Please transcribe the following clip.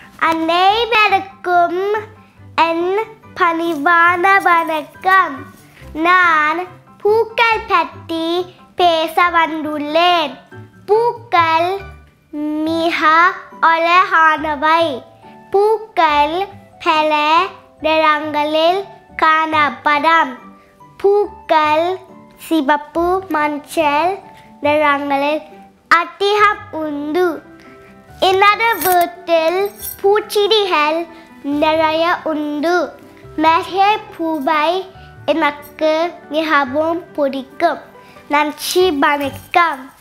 அனைவருக்கும் என் பணிவான வணக்கம் நான் பூக்கள் பற்றி பேச வந்துள்ளேன் பூக்கள் மிக அழகானவை பூக்கள் பல நிறங்களில் காணப்படும் பூக்கள் சிவப்பு மஞ்சள் நிறங்களில் அதிகம் உண்டு எனது வீட்டில் பூச்செடிகள் நிறைய உண்டு மல்லிகை பூவை எனக்கு மிகவும் பிடிக்கும் நன்றி வணக்கம்